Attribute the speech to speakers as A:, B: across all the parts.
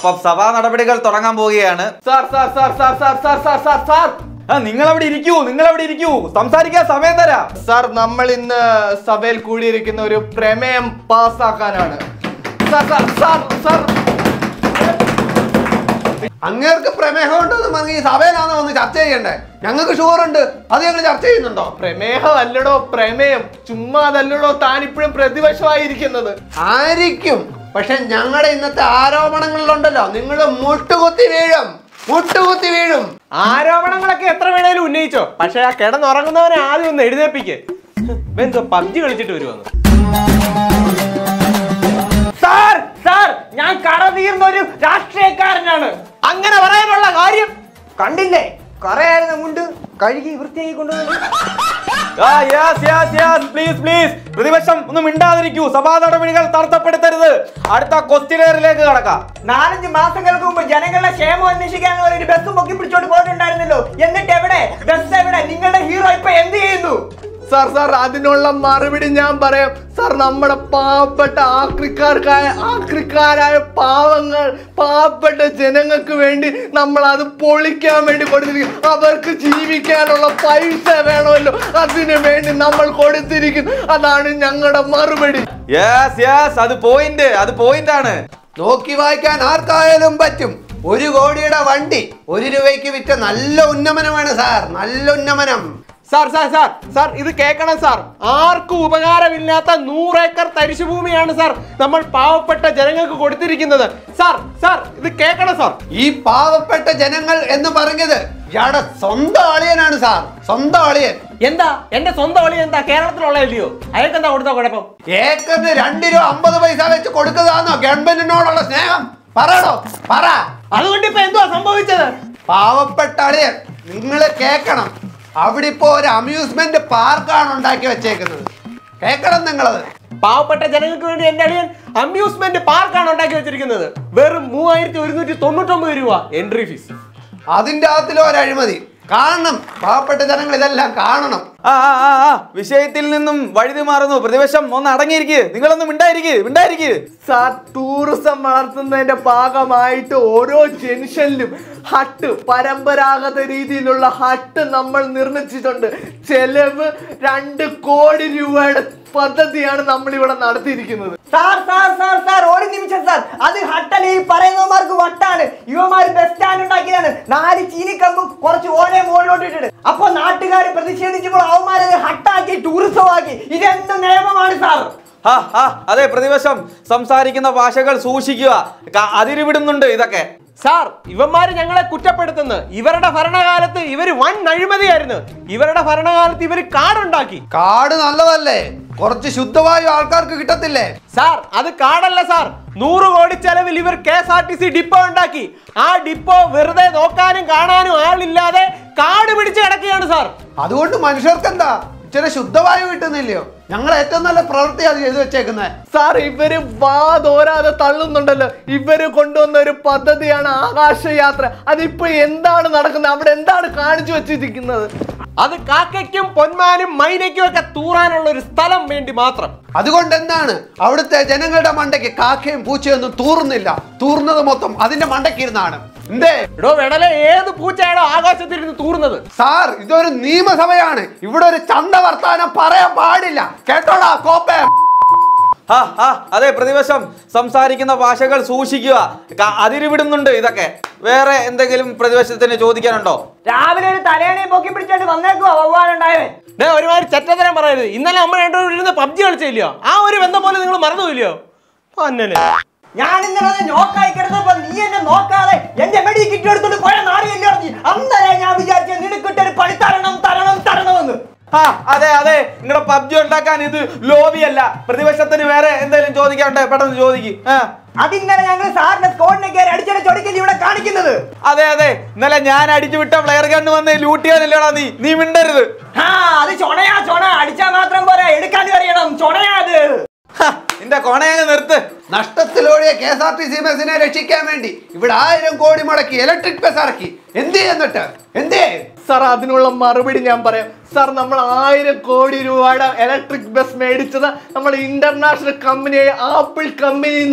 A: അപ്പൊ സഭാ നടപടികൾ തുടങ്ങാൻ പോവുകയാണ്
B: sir sir sir sir sir sir sir sir sir
A: ആ നിങ്ങൾ അവിടെ ഇരിക്കൂ നിങ്ങൾ അവിടെ ഇരിക്കൂ സംസാരിക്കാൻ സമയം തരാം
B: സാർ നമ്മൾ ഇന്ന് സഭയിൽ കൂടിയിരിക്കുന്ന ഒരു പ്രമേയം പാസ്സാക്കാനാണ് സാർ സാർ സാർ സാർ
C: അങ്ങേർക്ക് പ്രമേഹം ഉണ്ടെന്ന് പറഞ്ഞ് ഈ സഭയിലാണോ ഒന്ന് ചർച്ച ചെയ്യണ്ടേ ഞങ്ങൾക്ക് ഷുഗർ ഉണ്ട് അത് ഞങ്ങൾ ചർച്ച ചെയ്യുന്നുണ്ടോ
B: പ്രമേഹം അല്ലടോ പ്രമേയം ചുമ്മാ അതല്ലടോ താനിപ്പോഴും പ്രതിപക്ഷമായിരിക്കുന്നത്
C: ആയിരിക്കും പക്ഷെ ഞങ്ങളുടെ ഇന്നത്തെ ആരോപണങ്ങളിലുണ്ടല്ലോ നിങ്ങൾ മുട്ടുകുത്തി വീഴും മുട്ടുകുത്തി വീഴും
B: ആരോപണങ്ങളൊക്കെ എത്ര വേണേലും ഉന്നയിച്ചോ പക്ഷെ ആ കിടന്നുറങ്ങുന്നവനെ ആദ്യം ഒന്ന് എഴുന്നേപ്പിക്ക് എന്തോ പബ്ജി കളിച്ചിട്ട് വരുവാന്ന് സാർ സാർ ഞാൻ കറ തീർന്ന ഒരു രാഷ്ട്രീയക്കാരനാണ് അങ്ങനെ പറയാനുള്ള കാര്യം കണ്ടില്ലേ കറയായിരുന്നു മുണ്ട് കഴുകി വൃത്തിയാക്കി കൊണ്ടുവന്നു
A: പ്ലീസ് പ്ലീസ് പ്രതിപക്ഷം ഒന്ന് മിണ്ടാതിരിക്കൂ സഭാ നടപടികൾ തടസ്സപ്പെടുത്തരുത് അടുത്ത ക്വസ്റ്റ്യനറിലേക്ക് കടക്കാം
D: നാലഞ്ച് മാസങ്ങൾക്ക് മുമ്പ് ജനങ്ങളുടെ ക്ഷേമം അന്വേഷിക്കാൻ ഒരു ബസ് പൊക്കി പിടിച്ചോണ്ട് പോയിട്ടുണ്ടായിരുന്നല്ലോ എന്നിട്ട് എവിടെ ബസ് എവിടെ നിങ്ങളുടെ ഹീറോ ഇപ്പൊ എന്ത് ചെയ്യുന്നു
B: സാർ സാർ അതിനുള്ള മറുപടി ഞാൻ പറയാം സാർ നമ്മുടെ പാവപ്പെട്ട ആക്രിക്കാർക്കായ ആക്രിക്കാരായ പാവങ്ങൾ പാവപ്പെട്ട ജനങ്ങൾക്ക് വേണ്ടി നമ്മൾ അത് പൊളിക്കാൻ വേണ്ടി കൊടുത്തിരിക്കും അവർക്ക് ജീവിക്കാനുള്ള പൈസ വേണമല്ലോ അതിനു വേണ്ടി നമ്മൾ കൊടുത്തിരിക്കുന്നു അതാണ് ഞങ്ങളുടെ മറുപടി
A: യെസ് യെസ് അത് പോയിന്റ് അത് പോയിന്റ് ആണ്
C: നോക്കി വായിക്കാൻ ആർക്കായാലും പറ്റും ഒരു കോടിയുടെ വണ്ടി ഒരു രൂപയ്ക്ക് വിറ്റ നല്ല ഉന്നമനമാണ് സാർ നല്ല ഉന്നമനം
B: സാർ സാർ സാർ സാർ ഇത് കേൾക്കണം സാർ ആർക്കും ഉപകാരമില്ലാത്ത നൂറേക്കർ തരിശുഭൂമിയാണ് സാർ നമ്മൾ പാവപ്പെട്ട ജനങ്ങൾക്ക് കൊടുത്തിരിക്കുന്നത് സാർ സാർ ഇത് കേൾക്കണം സാർ
C: ഈ പാവപ്പെട്ട ജനങ്ങൾ എന്ന് പറഞ്ഞത് ഇയാളുടെ സ്വന്തം അളിയനാണ് സാർ സ്വന്തം അളിയൻ
D: എന്താ എന്റെ സ്വന്തം ഒളി എന്താ കേരളത്തിലുള്ളതല്ലയോ അയാൾക്ക് എന്താ കൊടുത്ത കുഴപ്പം
C: ഏക്കറിന് രണ്ട് രൂപ അമ്പത് പൈസ വെച്ച് കൊടുക്കുന്നതാണോ ഗവൺമെന്റിനോടുള്ള സ്നേഹം പറയണോ പറ
D: അതുകൊണ്ട് ഇപ്പൊ എന്തുവാ സംഭവിച്ചത്
C: പാവപ്പെട്ട അളിയൻ നിങ്ങൾ കേൾക്കണം അവിടെ ഇപ്പോ ഒരു അമ്യൂസ്മെന്റ് പാർക്കാണ് ഉണ്ടാക്കി വെച്ചേക്കുന്നത് കേൾക്കണം നിങ്ങളത്
B: പാവപ്പെട്ട ജനങ്ങൾക്ക് വേണ്ടി എന്റെ അളിയൻ അമ്യൂസ്മെന്റ് പാർക്കാണ് ഉണ്ടാക്കി വെച്ചിരിക്കുന്നത് വെറും മൂവായിരത്തി ഒരുന്നൂറ്റി തൊണ്ണൂറ്റൊമ്പത് രൂപ എൻട്രി ഫീസ്
C: അതിന്റെ അകത്തിലും ഒരു അഴിമതി കാണണം പാവപ്പെട്ട ജനങ്ങൾ ഇതെല്ലാം കാണണം
A: ആ ആ ആ ആ വിഷയത്തിൽ നിന്നും വഴുതി മാറുന്നു പ്രതിപക്ഷം ഒന്ന് അടങ്ങിയിരിക്കുക നിങ്ങളൊന്നും മിണ്ടായിരിക്കുക മിണ്ടായിരിക്കുക
B: സാർ ടൂറിസം വളർത്തുന്നതിന്റെ ഭാഗമായിട്ട് ഓരോ ജംഗ്ഷനിലും ഹട്ട് പരമ്പരാഗത രീതിയിലുള്ള ഹട്ട് നമ്മൾ നിർമ്മിച്ചിട്ടുണ്ട് ചെലവ് രണ്ട് കോടി രൂപയുടെ പദ്ധതിയാണ് നമ്മൾ ഇവിടെ നടത്തിയിരിക്കുന്നത്
D: സാർ സാർ സാർ സാർ ഒരു നിമിഷം സാർ അത് ഹട്ടല് ഈ പറയുന്നവന്മാർക്ക് വട്ടാണ് ഇവന്മാര് ബസ് സ്റ്റാൻഡ് ഉണ്ടാക്കിയതാണ് നാല് ചീനിക്കമ്പും കുറച്ച് ഓനെ മുകളിലോട്ട് ഇട്ടിട്ട് അപ്പൊ നാട്ടുകാർ പ്രതിഷേധിച്ചപ്പോൾ അവന്മാരെ ഹട്ടാക്കി ടൂറിസം ആക്കി ഇതെന്ത് നിയമമാണ് സാർ
A: ആ ആ അതെ പ്രതിപക്ഷം സംസാരിക്കുന്ന ഭാഷകൾ സൂക്ഷിക്കുക ക- അതിരുവിടുന്നുണ്ട് ഇതൊക്കെ
B: സാർ ഇവന്മാര് ഞങ്ങളെ കുറ്റപ്പെടുത്തുന്നു ഇവരുടെ ഭരണകാലത്ത് ഇവര് വൻ അഴിമതിയായിരുന്നു ഇവരുടെ ഭരണകാലത്ത് ഇവര് കാടുണ്ടാക്കി
C: കാട് നല്ലതല്ലേ കുറച്ച് ശുദ്ധവായു ആൾക്കാർക്ക് കിട്ടത്തില്ലേ
B: സാർ അത് കാടല്ല സാർ നൂറ് കോടി ചെലവിൽ ഇവർ K S R T C depot ഉണ്ടാക്കി ആ ഡിപ്പോ വെറുതെ നോക്കാനും കാണാനും ആളില്ലാതെ കാട് പിടിച്ച് കിടക്കുകയാണ് സാർ
C: അതുകൊണ്ട് മനുഷ്യർക്ക് എന്താ ഇച്ചിരി ശുദ്ധവായു കിട്ടുന്നില്ലയോ ഞങ്ങൾ ഏറ്റവും നല്ല പ്രവൃത്തിയാണ് ചെയ്തു വെച്ചേക്കുന്നത്
B: സാർ ഇവര് വാ തോരാതെ തള്ളുന്നുണ്ടല്ലോ ഇവര് കൊണ്ടുവന്ന ഒരു പദ്ധതിയാണ് ആകാശയാത്ര അതിപ്പോ എന്താണ് നടക്കുന്നത് അവിടെ എന്താണ് കാണിച്ചു വെച്ചിരിക്കുന്നത് അത് കാക്കയ്ക്കും പൊന്മാനും മൈനയ്ക്കും ഒക്കെ തൂറാനുള്ള ഒരു സ്ഥലം വേണ്ടി മാത്രം
C: അതുകൊണ്ട് എന്താണ് അവിടുത്തെ ജനങ്ങളുടെ മണ്ടയ്ക്ക് കാക്കയും പൂച്ചയൊന്നും തൂറുന്നില്ല തൂർന്നത് മൊത്തം അതിന്റെ മണ്ടയ്ക്ക് ഇരുന്നാണ് എന്തേ
B: എടോ വെടലെ ഏത് പൂച്ചയാണോ ആകാശത്തിരുന്ന് തൂർന്നത്
C: സാർ ഇതൊരു നിയമസഭയാണ് ഇവിടെ ഒരു ചന്ത വർത്താനം പറയാൻ പാടില്ല കേട്ടോടാ കോപ്പേ
A: ആ ആ അതെ പ്രതിപക്ഷം സംസാരിക്കുന്ന ഭാഷകൾ സൂക്ഷിക്കുക ക- അതിരുവിടുന്നുണ്ട് ഇതൊക്കെ വേറെ എന്തെങ്കിലും പ്രതിപക്ഷത്തിന് ചോദിക്കാനുണ്ടോ
D: രാവിലെ ഒരു തലേണയെ പൊക്കി പിടിച്ചോണ്ട് വന്നേക്കുവാ വവ്വാലുണ്ടായവൻ
B: ഡേ ഒരുമാതിരി ചെറ്റതരം പറയരുത് ഇന്നലെ നമ്മൾ രണ്ടുപേരും ഇരുന്ന് പബ്ജി കളിച്ചില്ലയോ ആ ഒരു ബന്ധം പോലെ നിങ്ങൾ മറന്നുപോയില്ലയോ അന്നലെ
D: ഞാൻ ഇന്നലെ നോക്കായി കിടന്നപ്പോ നീ എന്നെ നോക്കാതെ എന്റെ മെഡി കിറ്റ് എടുത്തോണ്ട് പോയ നാടിയല്ലേ അറിഞ്ഞു അന്നേരം ഞാൻ വിചാരിച്ചു നിനക്കിട്ടൊരു പണി തരണം തരണം തരണമെന്ന്
A: ആ അതെ അതെ നിങ്ങളുടെ പബ്ജി ഉണ്ടാക്കാൻ ഇത് ലോബിയല്ല പ്രതിപക്ഷത്തിന് വേറെ എന്തെങ്കിലും ചോദിക്കാനുണ്ട് പെട്ടെന്ന് ചോദിക്ക് ആ
D: അതിന്നലെ ഞങ്ങൾ സാറിന്റെ സ്കോഡിനെ കയറി അടിച്ചടി ചൊടിക്കല് ഇവിടെ കാണിക്കുന്നത്
A: അതെ അതെ ഇന്നലെ ഞാൻ അടിച്ചു വിട്ട പ്ലെയർ ഗണ്ണ് വന്ന് ലൂട്ട് ചെയ്യാനില്ലടാ നീ നീ മിണ്ടരുത്
D: ആ അത് ചൊണയാ ചൊണ അടിച്ചാ മാത്രം പോരാ എടുക്കാൻ അറിയണം ചൊണയാ അത്
A: ഹ, നിന്റെ കൊണയങ്ങ് നിർത്ത്
C: നഷ്ടത്തിലോടിയ K S R T C ബസ്സിനെ രക്ഷിക്കാൻ വേണ്ടി ഇവിടെ ആയിരം കോടി മുടക്കി ഇലക്ട്രിക് ബസ് ഇറക്കി എന്തേ എന്നിട്ട് എന്തേ
B: സാർ അതിനുള്ള മറുപടി ഞാൻ പറയാം സാർ നമ്മൾ ആയിരം കോടി രൂപയുടെ ഇലക്ട്രിക് ബസ് മേടിച്ചത് നമ്മുടെ ഇന്റർനാഷണൽ കമ്പനിയായ ആപ്പിൾ കമ്പനിയിൽ നിന്നാണ്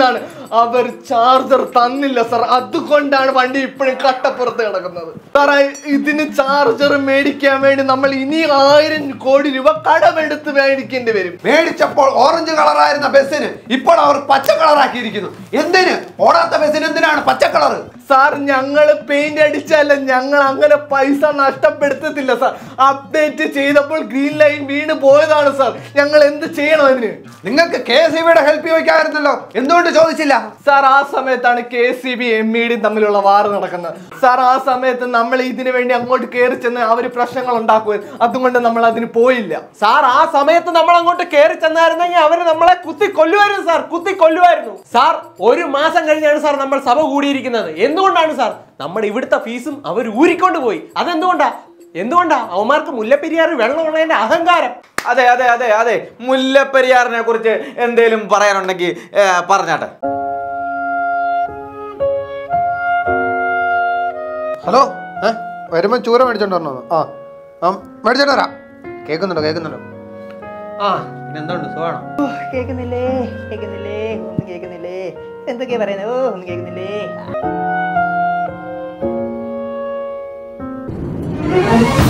B: അവർ ചാർജർ തന്നില്ല സാർ അതുകൊണ്ടാണ് വണ്ടി ഇപ്പോഴും കട്ടപ്പുറത്ത് കിടക്കുന്നത് സാറേ ഇതിന് ചാർജർ മേടിക്കാൻ വേണ്ടി നമ്മൾ ഇനി ആയിരം കോടി രൂപ കടമെടുത്ത് മേടിക്കേണ്ടി വരും
C: മേടിച്ചപ്പോൾ ഓറഞ്ച് കളറായിരുന്ന ബസ്സിന് ഇപ്പോൾ അവർ പച്ച കളറാക്കിയിരിക്കുന്നു എന്തിന് ഓടാത്ത ബസ്സിന് എന്തിനാണ് പച്ച കളർ
B: സാർ ഞങ്ങൾ പെയിന്റ് അടിച്ചല്ല ഞങ്ങൾ അങ്ങനെ പൈസ നഷ്ടപ്പെടുത്തത്തില്ല സാർ അപ്ഡേറ്റ് ചെയ്തപ്പോൾ ഗ്രീൻ ലൈൻ വീണ് പോയതാണ് സാർ ഞങ്ങൾ എന്ത് ചെയ്യണം അതിന്
C: നിങ്ങൾക്ക് കെ എസ് ഇബിയുടെ ഹെൽപ്പ് ചോദിക്കാമായിരുന്നല്ലോ എന്തുകൊണ്ട് ചോദിച്ചില്ല
B: സാർ ആ സമയത്താണ് K C B M E ഡിയും തമ്മിലുള്ള വാർ നടക്കുന്നത് സാർ ആ സമയത്ത് നമ്മൾ ഇതിനു വേണ്ടി അങ്ങോട്ട് കയറി ചെന്ന് അവർ പ്രശ്നങ്ങൾ ഉണ്ടാക്കുമായിരുന്നു അതുകൊണ്ട് നമ്മൾ അതിന് പോയില്ല
E: സാർ ആ സമയത്ത് നമ്മൾ അങ്ങോട്ട് കയറി ചെന്നായിരുന്നെങ്കിൽ അവര് നമ്മളെ കുത്തി കൊല്ലുമായിരുന്നു സാർ കുത്തി കൊല്ലുമായിരുന്നു സാർ ഒരു മാസം കഴിഞ്ഞാണ് സാർ നമ്മൾ സഭ കൂടിയിരിക്കുന്നത് എന്തുകൊണ്ടാണ് സാർ നമ്മുടെ ഇവിടുത്തെ ഫീസും അവർ ഊരിക്കൊണ്ട് പോയി അതെന്തുകൊണ്ടാ എന്തുകൊണ്ടാ അവന്മാർക്ക് മുല്ലപ്പെരിയാർ വെള്ളമുള്ളതിന്റെ അഹങ്കാരം
A: അതെ അതെ അതെ അതെ മുല്ലപ്പെരിയാറിനെ കുറിച്ച് എന്തേലും പറയാനുണ്ടെങ്കിൽ ഏ, പറഞ്ഞാട്ടെ
C: ഹലോ വരുമ്പോ ചൂര മേടിച്ചോണ്ട് വരണോ ആ ആ മേടിച്ചോണ്ട് വരാം കേൾക്കുന്നുണ്ടോ കേൾക്കുന്നുണ്ടോ
E: ആ പിന്നെന്തുണ്ട് സുഖമാണോ
D: ഓ, കേൾക്കുന്നില്ലേ കേൾക്കുന്നില്ലേ ഒന്നും കേൾക്കുന്നില്ലേ എന്തൊക്കെയാ പറയുന്നത് ഓ ഒന്നും കേൾക്കുന്നില്ലേ